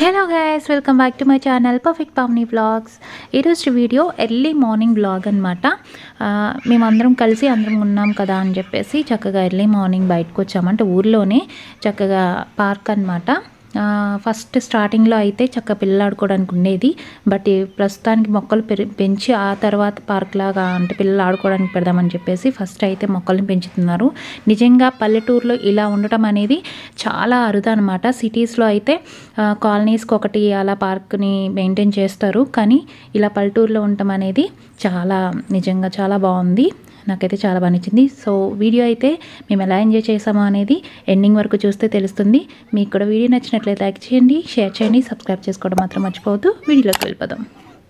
Hello guys welcome back to my channel perfect Pavani vlogs ఈరోజు video early morning vlog అనమాట మేమందరం కలిసి అందరం ఉన్నాం కదా అని చెప్పేసి చక్కగా ఎర్లీ మార్నింగ్ బయటకు వచ్చామంటే ఊర్లోనే చక్కగా పార్క్ అనమాట ఫస్ట్ స్టార్టింగ్లో అయితే చక్క పిల్లలు ఆడుకోవడానికి ఉండేది బట్ ఈ ప్రస్తుతానికి మొక్కలు పెరి పెంచి ఆ తర్వాత పార్క్ లాగా అంటే పిల్లలు ఆడుకోవడానికి పెడదామని చెప్పేసి ఫస్ట్ అయితే మొక్కల్ని పెంచుతున్నారు నిజంగా పల్లెటూరులో ఇలా ఉండటం అనేది చాలా అరుదు అనమాట సిటీస్లో అయితే కాలనీస్కి ఒకటి అలా పార్క్ని మెయింటైన్ చేస్తారు కానీ ఇలా పల్లెటూరులో ఉండటం అనేది చాలా నిజంగా చాలా బాగుంది నాకైతే చాలా బాగా నచ్చింది సో వీడియో అయితే మేము ఎలా ఎంజాయ్ చేసామో అనేది ఎండింగ్ వరకు చూస్తే తెలుస్తుంది మీకు కూడా వీడియో నచ్చినట్లయితే లైక్ చేయండి షేర్ చేయండి సబ్స్క్రైబ్ చేసుకోవడం మాత్రం మర్చిపోవద్దు వీడియోలోకి వెళ్ళిపోదాం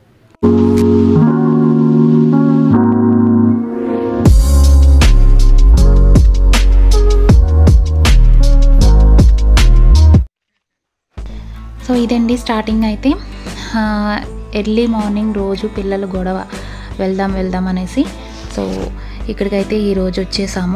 సో ఇదండి స్టార్టింగ్ అయితే ఎర్లీ మార్నింగ్ రోజు పిల్లలు గొడవ వెళ్దాం వెళ్దాం అనేసి సో ఇక్కడికైతే ఈరోజు వచ్చేసాము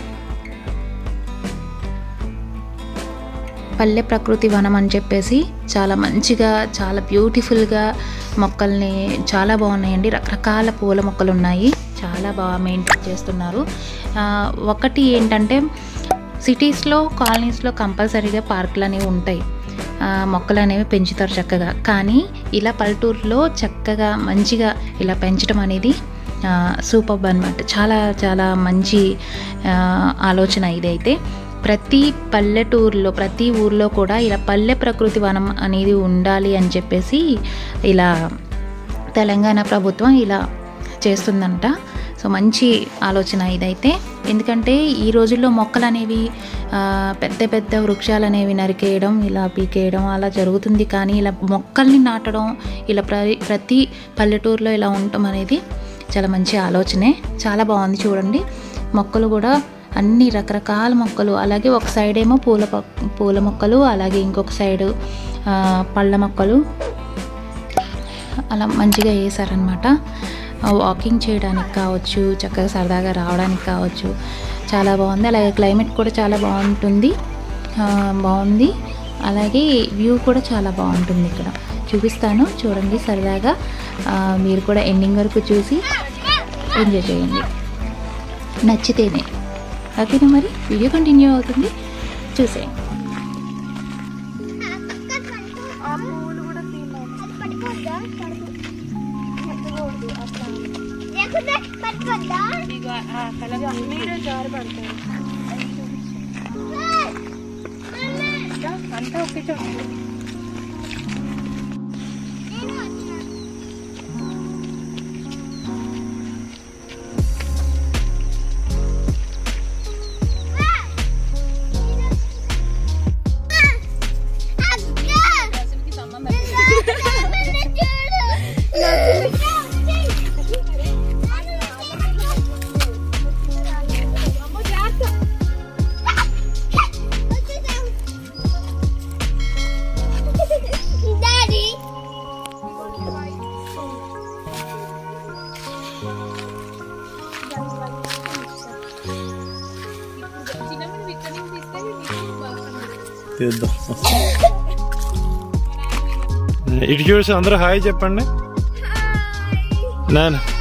పల్లె ప్రకృతి వనం అని చెప్పేసి చాలా మంచిగా చాలా బ్యూటిఫుల్గా మొక్కల్ని చాలా బాగున్నాయండి రకరకాల పూల మొక్కలు ఉన్నాయి చాలా బాగా మెయింటైన్ చేస్తున్నారు ఆ, ఒకటి ఏంటంటే సిటీస్లో కాలనీస్లో కంపల్సరీగా పార్కులు అనేవి ఉంటాయి ఆ, మొక్కలు అనేవి పెంచుతారు చక్కగా కానీ ఇలా పల్లెటూరులో చక్కగా మంచిగా ఇలా పెంచడం అనేది సూపర్ అనమాట చాలా చాలా మంచి ఆ, ఆలోచన ఇదైతే ప్రతి పల్లెటూరులో ప్రతి ఊర్లో కూడా ఇలా పల్లె ప్రకృతి వనం అనేది ఉండాలి అని చెప్పేసి ఇలా తెలంగాణ ప్రభుత్వం ఇలా చేస్తుందంట సో మంచి ఆలోచన ఇదైతే ఎందుకంటే ఈ రోజుల్లో మొక్కలు అనేవి ఆ, పెద్ద పెద్ద వృక్షాలు అనేవి నరికేయడం ఇలా పీకేయడం అలా జరుగుతుంది కానీ ఇలా మొక్కల్ని నాటడం ఇలా ప్ర ప్రతి పల్లెటూరులో ఇలా ఉండటం అనేది చాలా మంచి ఆలోచనే చాలా బాగుంది చూడండి మొక్కలు కూడా అన్ని రకరకాల మొక్కలు అలాగే ఒక సైడ్ ఏమో పూల ప- పూల మొక్కలు అలాగే ఇంకొక సైడు ఆ, పళ్ళ మొక్కలు అలా మంచిగా వేసారనమాట వాకింగ్ చేయడానికి కావచ్చు చక్కగా సరదాగా రావడానికి కావచ్చు చాలా బాగుంది అలాగే క్లైమేట్ కూడా చాలా బాగుంటుంది ఆ, బాగుంది అలాగే వ్యూ కూడా చాలా బాగుంటుంది ఇక్కడ చూపిస్తాను చూడండి సరదాగా ఆ, మీరు కూడా ఎండింగ్ వరకు చూసి ఎంజాయ్ చేయండి నచ్చితేనే ఓకేనా మరి వీడియో కంటిన్యూ అవుతుంది చూసేయండి ఆ పువ్వులు కూడా తిన్నాను పడిపోద్దా పడుకోకూడదు అట్లా లేకుంటే పడిపోద్దా మీరే జారి పడతారు అంతా ఒకే చోట Daddy. తీద్దాం ఇటు చూసి అందరూ హాయ్ చెప్పండి నాన్న